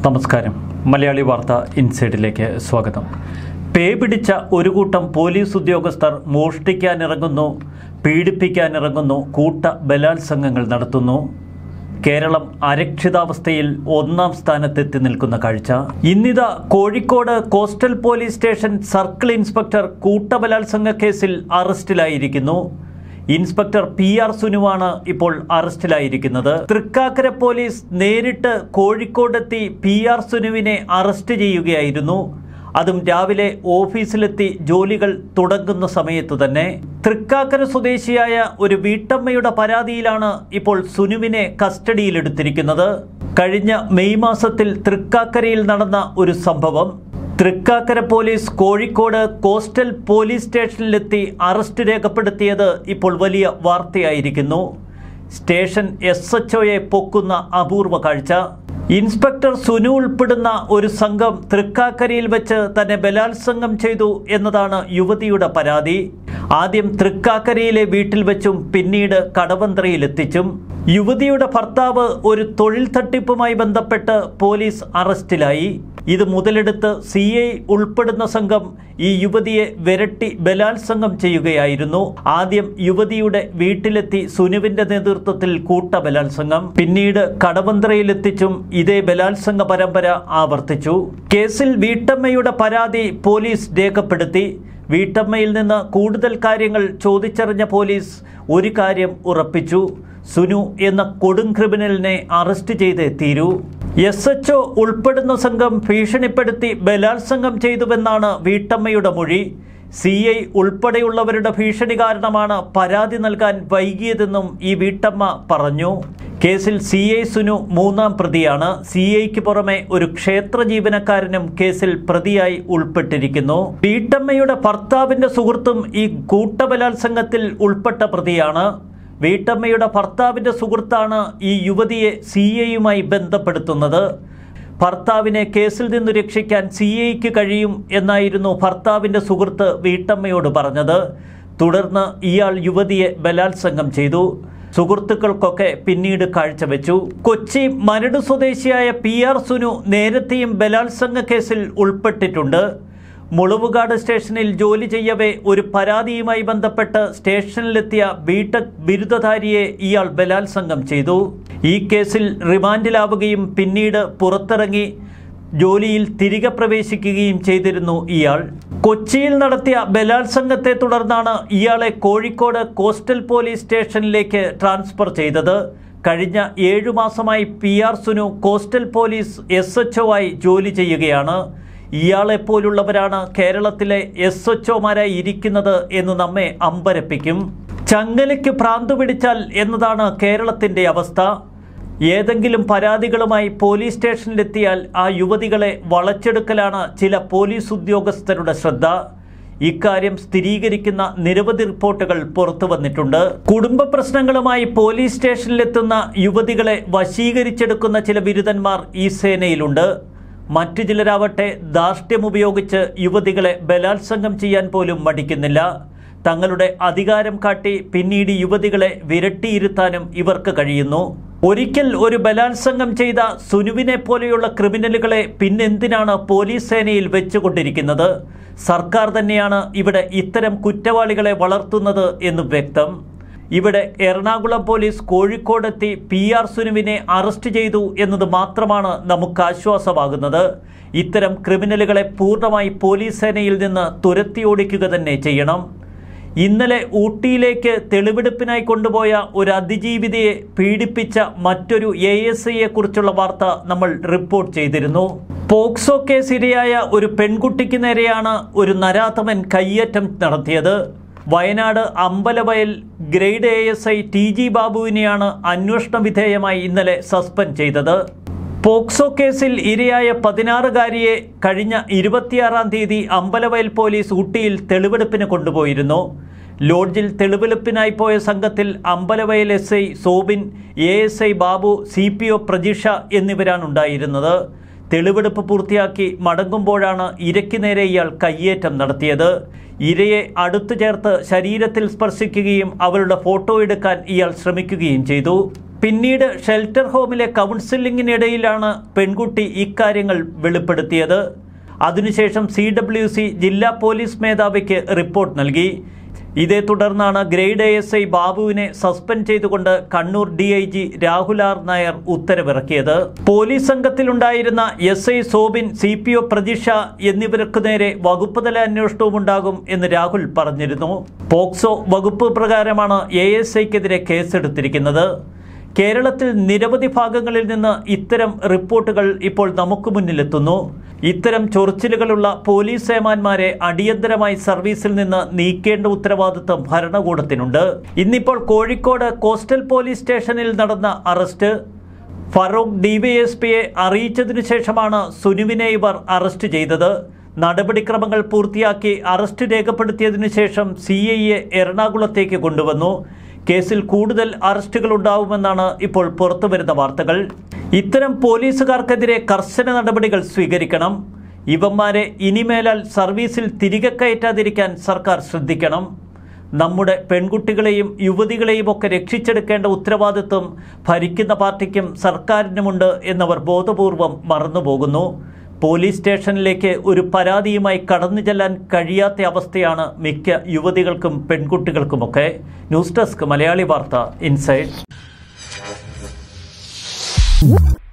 നമസ്കാരം മലയാളി വാർത്ത ഇൻസൈഡിലേക്ക് സ്വാഗതം പേ പിടിച്ച ഒരു കൂട്ടം പോലീസ് ഉദ്യോഗസ്ഥർ മോഷ്ടിക്കാനിറങ്ങുന്നു പീഡിപ്പിക്കാനിറങ്ങുന്നു കൂട്ട ബലാത്സംഗങ്ങൾ നടത്തുന്നു കേരളം അരക്ഷിതാവസ്ഥയിൽ ഒന്നാം സ്ഥാനത്തെത്തി നിൽക്കുന്ന കാഴ്ച ഇന്നിതാ Kozhikode coastal police station circle inspector കൂട്ടബലാത്സംഗ കേസിൽ അറസ്റ്റിലായിരിക്കുന്നു ഇൻസ്പെക്ടർ പി ആർ സുനുവാണ് ഇപ്പോൾ അറസ്റ്റിലായിരിക്കുന്നത് തൃക്കാക്കര പോലീസ് നേരിട്ട് കോഴിക്കോടെത്തി പി ആർ സുനുവിനെ അറസ്റ്റ് ചെയ്യുകയായിരുന്നു അതും രാവിലെ ഓഫീസിലെത്തി ജോലികൾ തുടങ്ങുന്ന സമയത്ത് തന്നെ തൃക്കാക്കര സ്വദേശിയായ ഒരു വീട്ടമ്മയുടെ പരാതിയിലാണ് ഇപ്പോൾ സുനുവിനെ കസ്റ്റഡിയിലെടുത്തിരിക്കുന്നത് കഴിഞ്ഞ മെയ് മാസത്തിൽ തൃക്കാക്കരയിൽ നടന്ന ഒരു സംഭവം Thrikkakara police Kozhikode coastal police സ്റ്റേഷനിലെത്തി അറസ്റ്റ് രേഖപ്പെടുത്തിയത് ഇപ്പോൾ വലിയ വാർത്തയായിരിക്കുന്നു സ്റ്റേഷൻ എസ് എച്ച് ഒയെ പൊക്കുന്ന അപൂർവ കാഴ്ച ഇൻസ്പെക്ടർ സുനു ഉൾപ്പെടുന്ന ഒരു സംഘം തൃക്കാക്കരയിൽ വെച്ച് തന്നെ ബലാത്സംഗം ചെയ്തു എന്നതാണ് യുവതിയുടെ പരാതി ആദ്യം തൃക്കാക്കരയിലെ വീട്ടിൽ വെച്ചും പിന്നീട് കടവന്ത്രയിലെത്തിച്ചും യുവതിയുടെ ഭർത്താവ് ഒരു തൊഴിൽ തട്ടിപ്പുമായി ബന്ധപ്പെട്ട് പോലീസ് അറസ്റ്റിലായി ഇത് മുതലെടുത്ത് സി ഐ ഉൾപ്പെടുന്ന സംഘം ഈ യുവതിയെ വിരട്ടി ബലാത്സംഗം ചെയ്യുകയായിരുന്നു ആദ്യം യുവതിയുടെ വീട്ടിലെത്തി സുനുവിന്റെ നേതൃത്വത്തിൽ കൂട്ട ബലാത്സംഗം പിന്നീട് കടവന്ത്രയിലെത്തിച്ചും ഇതേ ബലാത്സംഗ പരമ്പര ആവർത്തിച്ചു കേസിൽ വീട്ടമ്മയുടെ പരാതി പോലീസ് രേഖപ്പെടുത്തി വീട്ടമ്മയിൽ നിന്ന് കൂടുതൽ കാര്യങ്ങൾ ചോദിച്ചറിഞ്ഞ പോലീസ് ഒരു കാര്യം ഉറപ്പിച്ചു സുനു എന്ന കൊടും ക്രിമിനലിനെ അറസ്റ്റ് ചെയ്തേ തീരൂ എസ് എച്ച് ഒ ഉൾപ്പെടുന്ന സംഘം ഭീഷണിപ്പെടുത്തി ബലാത്സംഗം ചെയ്തുവെന്നാണ് വീട്ടമ്മയുടെ മൊഴി സി ഐ ഉൾപ്പെടെയുള്ളവരുടെ ഭീഷണി കാരണമാണ് പരാതി നൽകാൻ വൈകിയതെന്നും ഈ വീട്ടമ്മ പറഞ്ഞു കേസിൽ സി ഐ സുനു മൂന്നാം പ്രതിയാണ് സി ഐക്ക് പുറമെ ഒരു ക്ഷേത്ര ജീവനക്കാരനും കേസിൽ പ്രതിയായി ഉൾപ്പെട്ടിരിക്കുന്നു വീട്ടമ്മയുടെ ഭർത്താവിന്റെ സുഹൃത്തും ഈ കൂട്ടബലാത്സംഗത്തിൽ ഉൾപ്പെട്ട പ്രതിയാണ് വീട്ടമ്മയുടെ ഭർത്താവിന്റെ സുഹൃത്താണ് ഈ യുവതിയെ സി ഐയുമായി ബന്ധപ്പെടുത്തുന്നത് ഭർത്താവിനെ കേസിൽ നിന്ന് രക്ഷിക്കാൻ സി ഐക്ക് കഴിയും എന്നായിരുന്നു ഭർത്താവിന്റെ സുഹൃത്ത് വീട്ടമ്മയോട് പറഞ്ഞത് തുടർന്ന് ഇയാൾ യുവതിയെ ബലാത്സംഗം ചെയ്തു സുഹൃത്തുക്കൾക്കൊക്കെ പിന്നീട് കാഴ്ചവെച്ചു കൊച്ചി മരട് സ്വദേശിയായ പി ആർ സുനു നേരത്തെയും ബലാത്സംഗ കേസിൽ ഉൾപ്പെട്ടിട്ടുണ്ട് മുളവുകാട് സ്റ്റേഷനിൽ ജോലി ചെയ്യവേ ഒരു പരാതിയുമായി ബന്ധപ്പെട്ട് സ്റ്റേഷനിലെത്തിയ ബിടെക് ബിരുദധാരിയെ ഇയാൾ ബലാത്സംഗം ചെയ്തു ഈ കേസിൽ റിമാൻഡിലാവുകയും പിന്നീട് പുറത്തിറങ്ങി ജോലിയിൽ തിരികെ പ്രവേശിക്കുകയും ചെയ്തിരുന്നു ഇയാൾ കൊച്ചിയിൽ നടത്തിയ ബലാത്സംഗത്തെ തുടർന്നാണ് ഇയാളെ കോഴിക്കോട് കോസ്റ്റൽ പോലീസ് സ്റ്റേഷനിലേക്ക് ട്രാൻസ്ഫർ ചെയ്തത് കഴിഞ്ഞ ഏഴു മാസമായി P R Sunu coastal police S H ആയി ജോലി ചെയ്യുകയാണ് ഇയാളെപ്പോലുള്ളവരാണ് കേരളത്തിലെ എസ് എച്ച് ഒമാരായി ഇരിക്കുന്നത് എന്ന് നമ്മെ അമ്പരപ്പിക്കും ചങ്ങലയ്ക്ക് ഭ്രാന്ത് പിടിച്ചാൽ എന്നതാണ് കേരളത്തിൻ്റെ അവസ്ഥ ഏതെങ്കിലും പരാതികളുമായി പോലീസ് സ്റ്റേഷനിലെത്തിയാൽ ആ യുവതികളെ വളച്ചെടുക്കലാണ് ചില പോലീസ് ഉദ്യോഗസ്ഥരുടെ ശ്രദ്ധ ഇക്കാര്യം സ്ഥിരീകരിക്കുന്ന നിരവധി റിപ്പോർട്ടുകൾ പുറത്തു വന്നിട്ടുണ്ട് കുടുംബ പ്രശ്നങ്ങളുമായി പോലീസ് സ്റ്റേഷനിലെത്തുന്ന യുവതികളെ വശീകരിച്ചെടുക്കുന്ന ചില ബിരുദന്മാർ ഈ സേനയിലുണ്ട് മറ്റു ചിലരാവട്ടെ ധാർഷ്ട്യം ഉപയോഗിച്ച് യുവതികളെ ബലാത്സംഗം ചെയ്യാൻ പോലും മടിക്കുന്നില്ല തങ്ങളുടെ അധികാരം കാട്ടി പിന്നീട് യുവതികളെ വിരട്ടിയിരുത്താനും ഇവർക്ക് കഴിയുന്നു ഒരിക്കൽ ഒരു ബലാത്സംഗം ചെയ്ത സുനുവിനെ പോലെയുള്ള ക്രിമിനലുകളെ പിന്നെന്തിനാണ് പോലീസ് സേനയിൽ വെച്ചുകൊണ്ടിരിക്കുന്നത് സർക്കാർ തന്നെയാണ് ഇവിടെ ഇത്തരം കുറ്റവാളികളെ വളർത്തുന്നത് എന്ന് വ്യക്തം ഇവിടെ എറണാകുളം പോലീസ് കോഴിക്കോടെത്തി പി ആർ സുനുവിനെ അറസ്റ്റ് ചെയ്തു എന്നത് മാത്രമാണ് നമുക്ക് ആശ്വാസമാകുന്നത് ഇത്തരം ക്രിമിനലുകളെ പൂർണ്ണമായി പോലീസ് സേനയിൽ നിന്ന് തുരത്തി ഓടിക്കുക തന്നെ ചെയ്യണം ഇന്നലെ ഊട്ടിയിലേക്ക് തെളിവെടുപ്പിനായി കൊണ്ടുപോയ ഒരു അതിജീവിതയെ പീഡിപ്പിച്ച മറ്റൊരു എ എസ് ഐയെ കുറിച്ചുള്ള വാർത്ത നമ്മൾ റിപ്പോർട്ട് ചെയ്തിരുന്നു പോക്സോ കേസ് ഇരയായ ഒരു പെൺകുട്ടിക്ക് നേരെയാണ് ഒരു നരാധമൻ കയ്യേറ്റം നടത്തിയത് Wayanad Ambalavayal grade A S I T G ബാബുവിനെയാണ് അന്വേഷണ വിധേയമായി ഇന്നലെ സസ്പെൻഡ് ചെയ്തത് പോക്സോ കേസിൽ ഇരയായ പതിനാറുകാരിയെ കഴിഞ്ഞ ഇരുപത്തിയാറാം തീയതി അമ്പലവയൽ പോലീസ് ഊട്ടിയിൽ തെളിവെടുപ്പിന് കൊണ്ടുപോയിരുന്നു ലോഡ്ജിൽ തെളിവെടുപ്പിനായി പോയ സംഘത്തിൽ Ambalavayal S I Sobin A S I Babu C P O Prajisha എന്നിവരാണ് ഉണ്ടായിരുന്നത് തെളിവെടുപ്പ് പൂർത്തിയാക്കി മടങ്ങുമ്പോഴാണ് ഇരയ്ക്ക് നേരെ ഇയാൾ കയ്യേറ്റം നടത്തിയത് ഇരയെ അടുത്തു ചേർത്ത് ശരീരത്തിൽ സ്പർശിക്കുകയും അവളുടെ ഫോട്ടോ എടുക്കാൻ ഇയാൾ ശ്രമിക്കുകയും ചെയ്തു പിന്നീട് ഷെൽട്ടർ ഹോമിലെ കൗൺസിലിങ്ങിനിടയിലാണ് പെൺകുട്ടി ഇക്കാര്യങ്ങൾ വെളിപ്പെടുത്തിയത് അതിനുശേഷം സി ഡബ്ല്യു സി ജില്ലാ പോലീസ് മേധാവിക്ക് റിപ്പോർട്ട് നൽകി ഇതേ തുടർന്നാണ് ഗ്രേഡ് എ എസ് ഐ ബാബുവിനെ സസ്പെൻഡ് ചെയ്തുകൊണ്ട് Kannur D I G Rahul R Nair ഉത്തരവിറക്കിയത് പോലീസ് സംഘത്തിലുണ്ടായിരുന്ന S I Sobin C P O Pratheeksha എന്നിവർക്ക് നേരെ വകുപ്പ് തല അന്വേഷണവും ഉണ്ടാകും എന്ന് രാഹുൽ പറഞ്ഞിരുന്നു പോക്സോ വകുപ്പ് പ്രകാരമാണ് എ എസ് ഐക്കെതിരെ കേസെടുത്തിരിക്കുന്നത് കേരളത്തിൽ നിരവധി ഭാഗങ്ങളിൽ നിന്ന് ഇത്തരം റിപ്പോർട്ടുകൾ ഇപ്പോൾ നമുക്ക് മുന്നിലെത്തുന്നു ഇത്തരം ചൊറിച്ചിലുകളുള്ള പോലീസ് സേമാന്മാരെ അടിയന്തരമായി സർവീസിൽ നിന്ന് നീക്കേണ്ട ഉത്തരവാദിത്വം ഭരണകൂടത്തിനുണ്ട് ഇന്നിപ്പോൾ കോഴിക്കോട് കോസ്റ്റൽ പോലീസ് സ്റ്റേഷനിൽ നടന്ന അറസ്റ്റ് ഫറൂഖ് ഡിവൈഎസ്പിയെ അറിയിച്ചതിനു ശേഷമാണ് സുനുവിനെ ഇവർ അറസ്റ്റ് ചെയ്തത് നടപടിക്രമങ്ങൾ പൂർത്തിയാക്കി അറസ്റ്റ് രേഖപ്പെടുത്തിയതിനു ശേഷം സി ഐയെ എറണാകുളത്തേക്ക് കൊണ്ടുവന്നു കേസിൽ കൂടുതൽ അറസ്റ്റുകൾ ഉണ്ടാവുമെന്നാണ് ഇപ്പോൾ പുറത്തുവരുന്ന വാർത്തകൾ ഇത്തരം പോലീസുകാർക്കെതിരെ കർശന നടപടികൾ സ്വീകരിക്കണം ഇവന്മാരെ ഇനിമേലാൽ സർവീസിൽ തിരികെ കയറ്റാതിരിക്കാൻ സർക്കാർ ശ്രദ്ധിക്കണം നമ്മുടെ പെൺകുട്ടികളെയും യുവതികളെയും ഒക്കെ രക്ഷിച്ചെടുക്കേണ്ട ഉത്തരവാദിത്വം ഭരിക്കുന്ന പാർട്ടിക്കും സർക്കാരിനുമുണ്ട് എന്നവർ ബോധപൂർവം മറന്നുപോകുന്നു പോലീസ് സ്റ്റേഷനിലേക്ക് ഒരു പരാതിയുമായി കടന്നു ചെല്ലാൻ കഴിയാത്ത അവസ്ഥയാണ് മിക്ക യുവതികൾക്കും പെൺകുട്ടികൾക്കുമൊക്കെ news desk Malayali Vartha inside